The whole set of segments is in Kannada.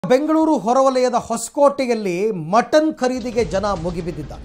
ಬೆಂಗಳೂರು ಹೊರವಲಯದ ಹೊಸಕೋಟೆಯಲ್ಲಿ ಮಟನ್ ಖರೀದಿಗೆ ಜನ ಮುಗಿಬಿದ್ದಿದ್ದಾರೆ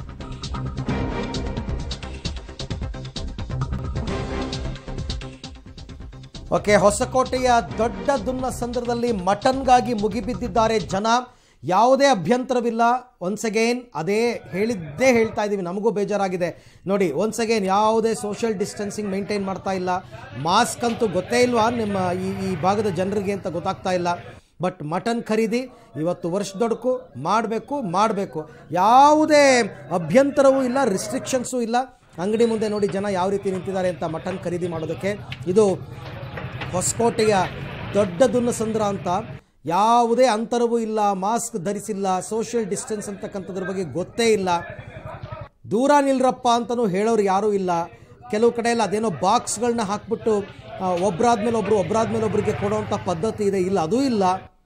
ಓಕೆ ಹೊಸಕೋಟೆಯ ದೊಡ್ಡ ದುನ್ನ ಸಂದರ್ಭದಲ್ಲಿ ಮಟನ್ಗಾಗಿ ಮುಗಿಬಿದ್ದಿದ್ದಾರೆ ಜನ ಯಾವುದೇ ಅಭ್ಯಂತರವಿಲ್ಲ ಒನ್ಸ್ ಅಗೇನ್ ಅದೇ ಹೇಳಿದ್ದೇ ಹೇಳ್ತಾ ಇದ್ದೀವಿ ನಮಗೂ ಬೇಜಾರಾಗಿದೆ ನೋಡಿ ಒನ್ಸ್ ಅಗೇನ್ ಯಾವುದೇ ಸೋಷಿಯಲ್ ಡಿಸ್ಟೆನ್ಸಿಂಗ್ ಮೇಂಟೈನ್ ಮಾಡ್ತಾ ಇಲ್ಲ ಮಾಸ್ಕ್ ಅಂತೂ ಗೊತ್ತೇ ಇಲ್ವಾ ನಿಮ್ಮ ಈ ಈ ಭಾಗದ ಜನರಿಗೆ ಅಂತ ಗೊತ್ತಾಗ್ತಾ ಇಲ್ಲ ಬಟ್ ಮಟನ್ ಖರೀದಿ ಇವತ್ತು ವರ್ಷದೊಡಕು ಮಾಡಬೇಕು ಮಾಡಬೇಕು ಯಾವುದೇ ಅಭ್ಯಂತರವೂ ಇಲ್ಲ ರಿಸ್ಟ್ರಿಕ್ಷನ್ಸು ಇಲ್ಲ ಅಂಗಡಿ ಮುಂದೆ ನೋಡಿ ಜನ ಯಾವ ರೀತಿ ನಿಂತಿದ್ದಾರೆ ಅಂತ ಮಟನ್ ಖರೀದಿ ಮಾಡೋದಕ್ಕೆ ಇದು ಹೊಸಕೋಟೆಯ ದೊಡ್ಡ ದುನ್ನಸಂದ್ರ ಅಂತ ಯಾವುದೇ ಅಂತರವೂ ಇಲ್ಲ ಮಾಸ್ಕ್ ಧರಿಸಿಲ್ಲ ಸೋಷಿಯಲ್ ಡಿಸ್ಟೆನ್ಸ್ ಅಂತಕ್ಕಂಥದ್ರ ಬಗ್ಗೆ ಗೊತ್ತೇ ಇಲ್ಲ ದೂರ ನಿಲ್ರಪ್ಪ ಅಂತಲೂ ಹೇಳೋರು ಯಾರೂ ಇಲ್ಲ ಕೆಲವು ಕಡೆ ಎಲ್ಲ ಅದೇನೋ ಬಾಕ್ಸ್ಗಳನ್ನ ಹಾಕ್ಬಿಟ್ಟು ಒಬ್ಬರಾದ್ಮೇಲೆ ಒಬ್ರು ಒಬ್ಬರಾದ್ಮೇಲೆ ಒಬ್ರಿಗೆ ಕೊಡುವಂಥ ಪದ್ಧತಿ ಇದೆ ಇಲ್ಲ ಅದೂ ಇಲ್ಲ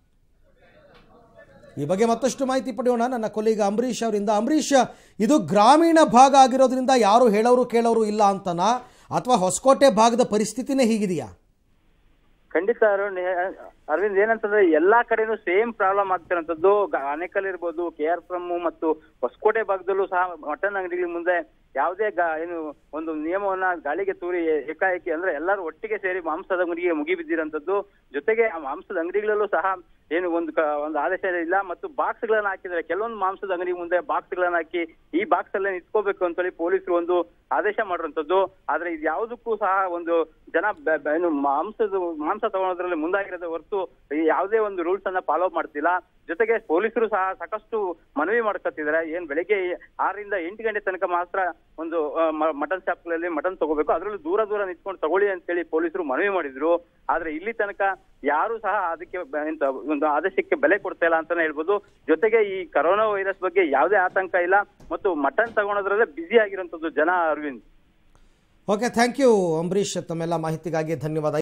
ಈ ಬಗ್ಗೆ ಮತ್ತಷ್ಟು ಮಾಹಿತಿ ಪಡೆಯೋಣ ನನ್ನ ಕೊಲೀಗ ಅಂಬರೀಷ್ ಅವರಿಂದ ಅಂಬರೀಷ್ ಇದು ಗ್ರಾಮೀಣ ಭಾಗ ಆಗಿರೋದ್ರಿಂದ ಯಾರು ಹೇಳೋರು ಕೇಳೋರು ಇಲ್ಲ ಅಂತನಾ ಅಥವಾ ಹೊಸಕೋಟೆ ಭಾಗದ ಪರಿಸ್ಥಿತಿನೇ ಹೀಗಿದೆಯಾ ಖಂಡಿತ ಅರುಣ್ ಏ- ಅರವಿಂದ್ ಏನಂತಂದ್ರೆ ಎಲ್ಲಾ ಕಡೆನೂ ಸೇಮ್ ಪ್ರಾಬ್ಲಮ್ ಆಗ್ತಿರೋಂಥದ್ದು ಗ- ಆನೇಕಲ್ ಇರ್ಬೋದು ಕೆ ಆರ್ ಫ್ರಮ್ ಮತ್ತು ಹೊಸಕೋಟೆ ಭಾಗದಲ್ಲೂ ಸಹ ಮಟನ್ ಅಂಗಡಿಗಳ ಮುಂದೆ ಯಾವುದೇ ಗಾ- ಏನು ಒಂದು ನಿಯಮವನ್ನ ಗಾಳಿಗೆ ತೂರಿ ಏಕಾಏಕಿ ಅಂದ್ರೆ ಎಲ್ಲರೂ ಒಟ್ಟಿಗೆ ಸೇರಿ ಮಾಂಸದ ಅಂಗಡಿಗೆ ಮುಗಿಬಿದ್ದಿರೋಂಥದ್ದು ಜೊತೆಗೆ ಆ ಮಾಂಸದ ಅಂಗಡಿಗಳಲ್ಲೂ ಸಹ ಏನು ಒಂದು ಕ- ಒಂದು ಆದೇಶ ಇಲ್ಲ ಮತ್ತು ಬಾಕ್ಸ್ ಗಳನ್ನ ಹಾಕಿದ್ದಾರೆ ಕೆಲವೊಂದು ಮಾಂಸದ ಅಂಗಡಿ ಮುಂದೆ ಬಾಕ್ಸ್ ಗಳನ್ನ ಹಾಕಿ ಈ ಬಾಕ್ಸ್ ಅಲ್ಲೇ ನಿಂತ್ಕೋಬೇಕು ಅಂತೇಳಿ ಪೊಲೀಸರು ಒಂದು ಆದೇಶ ಮಾಡಿರುವಂತದ್ದು ಆದ್ರೆ ಇದು ಯಾವುದಕ್ಕೂ ಸಹ ಒಂದು ಜನ ಬೆ- ಬೆ- ಏನು ಮಾಂಸದ ಮಾಂಸ ತಗೊಳೋದ್ರಲ್ಲಿ ಮುಂದಾಗಿರೋದೇ ಹೊರತು ಈ ಯಾವುದೇ ಒಂದು ರೂಲ್ಸ್ ಅನ್ನ ಫಾಲೋ ಮಾಡ್ತಿಲ್ಲ ಜೊತೆಗೆ ಪೊಲೀಸರು ಸಹ ಸಾಕಷ್ಟು ಮನವಿ ಮಾಡ್ಕೊತಿದ್ದಾರೆ ಏನ್ ಬೆಳಿಗ್ಗೆ ಆರರಿಂದ ಎಂಟು ಗಂಟೆ ತನಕ ಮಾತ್ರ ಒಂದು ಆ, ಮ- ಮಟನ್ ಶಾಪ್ಗಳಲ್ಲಿ ಮಟನ್ ತಗೋಬೇಕು ಅದರಲ್ಲೂ ದೂರ ದೂರ ನಿಂತ್ಕೊಂಡು ತಗೊಳ್ಳಿ ಅಂತೇಳಿ ಪೊಲೀಸರು ಮನವಿ ಮಾಡಿದ್ರು ಆದ್ರೆ ಇಲ್ಲಿ ತನಕ ಯಾರು ಸಹ ಅದಕ್ಕೆ ಬ- ಎಂತ ಒಂದು ಆದೇಶಕ್ಕೆ ಬೆಲೆ ಕೊಡ್ತಾ ಇಲ್ಲ ಅಂತಾನೆ ಹೇಳ್ಬೋದು ಜೊತೆಗೆ ಈ ಕರೋನಾ ವೈರಸ್ ಬಗ್ಗೆ ಯಾವುದೇ ಆತಂಕ ಇಲ್ಲ ಮತ್ತು ಮಟನ್ ತಗೊಳೋದ್ರಲ್ಲೇ ಬ್ಯುಸಿ ಆಗಿರುವಂತದ್ದು ಜನ Arvind okay thank you Ambareesh ತಮ್ಮೆಲ್ಲ ಮಾಹಿತಿಗಾಗಿ ಧನ್ಯವಾದ